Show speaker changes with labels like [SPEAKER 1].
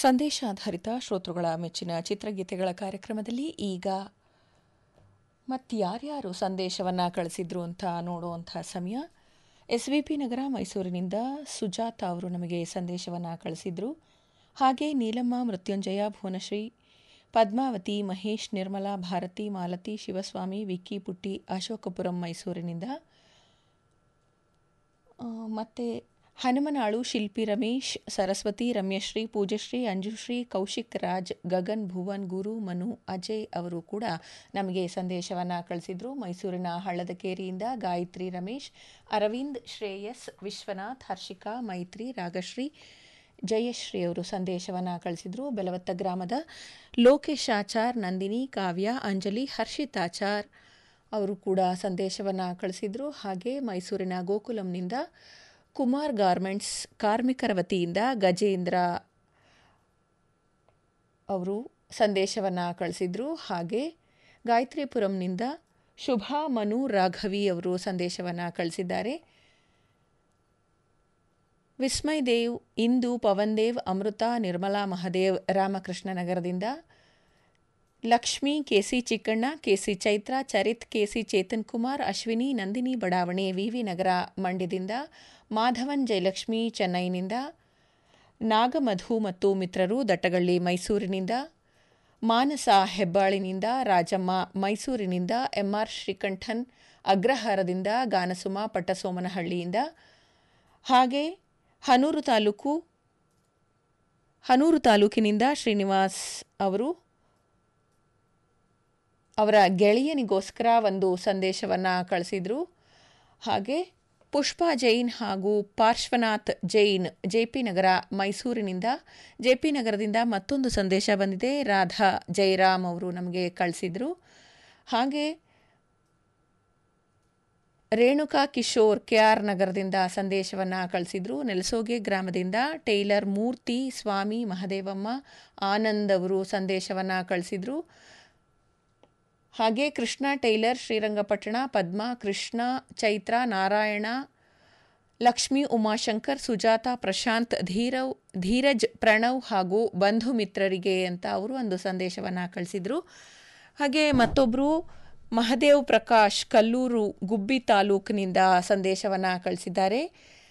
[SPEAKER 1] ಸಂದೇಶಾಧಾರಿತ ಶ್ರೋತೃಗಳ ಮೆಚ್ಚಿನ ಚಿತ್ರಗೀತೆಗಳ ಕಾರ್ಯಕ್ರಮದಲ್ಲಿ ಈಗ ಮತ್ತಾರ್ಯಾರು ಸಂದೇಶವನ್ನು ಕಳಿಸಿದ್ರು ಅಂತ ನೋಡುವಂಥ ಸಮಯ ಎಸ್ ವಿ ಪಿ ನಗರ ಮೈಸೂರಿನಿಂದ ಸುಜಾತ ಅವರು ನಮಗೆ ಸಂದೇಶವನ್ನು ಕಳಿಸಿದ್ರು ಹಾಗೆ ನೀಲಮ್ಮ ಮೃತ್ಯುಂಜಯ ಭುವನಶ್ರೀ ಪದ್ಮಾವತಿ ಮಹೇಶ್ ನಿರ್ಮಲಾ ಭಾರತಿ ಮಾಲತಿ ಶಿವಸ್ವಾಮಿ ವಿಕ್ಕಿ ಪುಟ್ಟಿ ಅಶೋಕಪುರಂ ಮೈಸೂರಿನಿಂದ ಆ, ಮತ್ತೆ ಹನುಮನಾಳು ಶಿಲ್ಪಿ ರಮೇಶ್ ಸರಸ್ವತಿ ರಮ್ಯಶ್ರೀ ಪೂಜಶ್ರೀ ಅಂಜುಶ್ರೀ ಕೌಶಿಕ್ ರಾಜ್ ಗಗನ್ ಭುವನ್ ಗುರು ಮನು ಅಜಯ್ ಅವರು ಕೂಡ ನಮಗೆ ಸಂದೇಶವನ್ನು ಕಳಿಸಿದ್ರು ಮೈಸೂರಿನ ಹಳ್ಳದಕೇರಿಯಿಂದ ಗಾಯತ್ರಿ ರಮೇಶ್ ಅರವಿಂದ್ ಶ್ರೇಯಸ್ ವಿಶ್ವನಾಥ್ ಹರ್ಷಿಕಾ ಮೈತ್ರಿ ರಾಗಶ್ರೀ ಜಯಶ್ರೀ ಅವರು ಸಂದೇಶವನ್ನು ಕಳಿಸಿದ್ರು ಬೆಲವತ್ತ ಗ್ರಾಮದ ಲೋಕೇಶ್ ಆಚಾರ್ ನಂದಿನಿ ಕಾವ್ಯ ಅಂಜಲಿ ಹರ್ಷಿತಾಚಾರ್ ಅವರು ಕೂಡ ಸಂದೇಶವನ್ನು ಕಳಿಸಿದ್ರು ಹಾಗೆ ಮೈಸೂರಿನ ಗೋಕುಲಂನಿಂದ ಕುಮಾರ್ ಗಾರ್ಮೆಂಟ್ಸ್ ಕಾರ್ಮಿಕರ ವತಿಯಿಂದ ಗಜೇಂದ್ರ ಅವರು ಸಂದೇಶವನ್ನು ಕಳಿಸಿದ್ರು ಹಾಗೆ ಗಾಯತ್ರಿಪುರಂನಿಂದ ಶುಭಾ ಮನು ರಾಘವಿ ಅವರು ಸಂದೇಶವನ್ನು ಕಳಿಸಿದ್ದಾರೆ ವಿಸ್ಮಯ್ ದೇವ್ ಇಂದು ಪವನ್ ದೇವ್ ಅಮೃತ ನಿರ್ಮಲಾ ಮಹದೇವ್ ರಾಮಕೃಷ್ಣ ನಗರದಿಂದ Lakshmi KC Chikkanna KC Chaitra Charith KC Chethan Kumar Ashwini Nandini ಬಡಾವಣೆ ವಿವಿ ನಗರ ಮಂಡ್ಯದಿಂದ ಮಾಧವನ್ ಜಯಲಕ್ಷ್ಮಿ ಚೆನ್ನೈನಿಂದ ನಾಗಮಧು ಮತ್ತು ಮಿತ್ರರು ದಟ್ಟಗಳ್ಳಿ ಮೈಸೂರಿನಿಂದ ಮಾನಸ ಹೆಬ್ಬಾಳಿನಿಂದ ರಾಜಮ್ಮ ಮೈಸೂರಿನಿಂದ ಎಂಆರ್ ಶ್ರೀಕಂಠನ್ ಅಗ್ರಹಾರದಿಂದ ಗಾನಸುಮ ಪಟ್ಟಸೋಮನಹಳ್ಳಿಯಿಂದ ಹಾಗೆ ಹನೂರು ತಾಲೂಕು ಹನೂರು ತಾಲೂಕಿನಿಂದ ಶ್ರೀನಿವಾಸ್ ಅವರು ಅವರ ಗೆಳೆಯನಿಗೋಸ್ಕರ ಒಂದು ಸಂದೇಶವನ್ನು ಕಳಿಸಿದರು ಹಾಗೆ ಪುಷ್ಪಾ ಜೈನ್ ಹಾಗೂ ಪಾರ್ಶ್ವನಾಥ್ ಜೈನ್ ಜೆ ಪಿ ನಗರ ಮೈಸೂರಿನಿಂದ ಜೆ ಪಿ ನಗರದಿಂದ ಮತ್ತೊಂದು ಸಂದೇಶ ಬಂದಿದೆ ರಾಧಾ ಜಯರಾಮ್ ಅವರು ನಮಗೆ ಕಳಿಸಿದರು ಹಾಗೆ ರೇಣುಕಾ ಕಿಶೋರ್ ಕೆ ಆರ್ ನಗರದಿಂದ ಸಂದೇಶವನ್ನು ಕಳಿಸಿದ್ರು ನೆಲಸೋಗೆ ಗ್ರಾಮದಿಂದ ಟೈಲರ್ ಮೂರ್ತಿ ಸ್ವಾಮಿ ಮಹದೇವಮ್ಮ ಆನಂದ್ ಅವರು ಸಂದೇಶವನ್ನು ಕಳಿಸಿದ್ರು ಹಾಗೆ ಕೃಷ್ಣ ಟೈಲರ್ ಶ್ರೀರಂಗಪಟ್ಟಣ ಪದ್ಮ ಕೃಷ್ಣ ಚೈತ್ರ ನಾರಾಯಣ ಲಕ್ಷ್ಮಿ ಉಮಾಶಂಕರ್ ಸುಜಾತ ಪ್ರಶಾಂತ್ ಧೀರವ್ ಧೀರಜ್ ಪ್ರಣವ್ ಹಾಗೂ ಬಂಧು ಮಿತ್ರರಿಗೆ ಅಂತ ಅವರು ಒಂದು ಸಂದೇಶವನ್ನು ಕಳಿಸಿದರು ಹಾಗೆ ಮತ್ತೊಬ್ಬರು ಮಹದೇವ್ ಪ್ರಕಾಶ್ ಕಲ್ಲೂರು ಗುಬ್ಬಿ ತಾಲೂಕಿನಿಂದ ಸಂದೇಶವನ್ನು ಕಳಿಸಿದ್ದಾರೆ